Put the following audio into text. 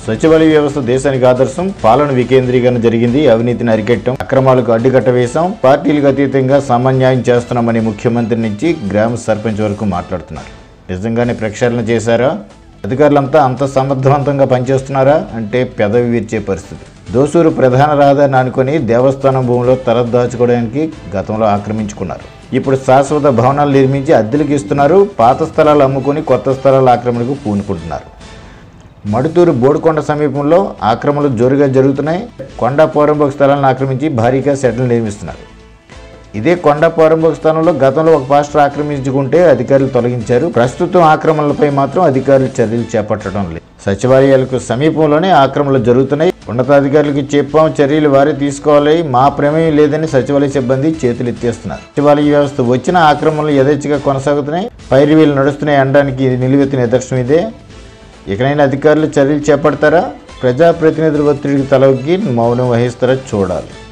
సచివాలయ వ్యవస్థ దేశానికి ఆదర్శం పాలన వికేంద్రీకరణ జరిగింది అవినీతిని అరికెట్టం అక్రమాలకు అడ్డుకట్ట వేశాం పార్టీలకు అతీతంగా సమన్యాయం చేస్తున్నామని ముఖ్యమంత్రి నుంచి గ్రామ సర్పంచ్ వరకు మాట్లాడుతున్నారు నిజంగానే ప్రక్షాళన చేశారా అధికారులంతా అంత సమర్థవంతంగా పనిచేస్తున్నారా అంటే పెదవి విరిచే పరిస్థితి దోసూరు ప్రధాన రహదారిని అనుకుని దేవస్థానం భూమిలో తలదాచుకోవడానికి గతంలో ఆక్రమించుకున్నారు ఇప్పుడు శాశ్వత భవనాలు నిర్మించి అద్దెలకు ఇస్తున్నారు పాత స్థలాలు అమ్ముకొని కొత్త స్థలాల ఆక్రమణకు పూనుకుంటున్నారు మడుతూరు బోడుకొండ సమీపంలో ఆక్రమణలు జోరుగా జరుగుతున్నాయి కొండ పోరంబోక స్థలాలను ఆక్రమించి భారీగా సెటిల్ నిర్మిస్తున్నారు ఇదే కొండ పోరంబోక స్థానంలో గతంలో ఒక పాస్టర్ ఆక్రమించుకుంటే అధికారులు తొలగించారు ప్రస్తుతం ఆక్రమణలపై మాత్రం అధికారులు చర్యలు చేపట్టడం లేదు సచివాలయాలకు సమీపంలోనే ఆక్రమణలు జరుగుతున్నాయి ఉన్నతాధికారులకు చెప్పాం చర్యలు వారే తీసుకోవాలి మా ప్రమేయం లేదని సచివాలయ సిబ్బంది చేతులు ఎత్తేస్తున్నారు సచివాలయ వ్యవస్థ వచ్చిన ఆక్రమణలు యథేచ్ఛగా కొనసాగుతున్నాయి పైరువీలు నడుస్తున్నాయి అనడానికి ఇది నిలువెత్తిన నిదర్శనం ఇదే ఇకనైనా అధికారులు చర్యలు చేపడతారా ప్రజాప్రతినిధుల ఒత్తిడికి తలొగ్గి మౌనం వహిస్తారా చూడాలి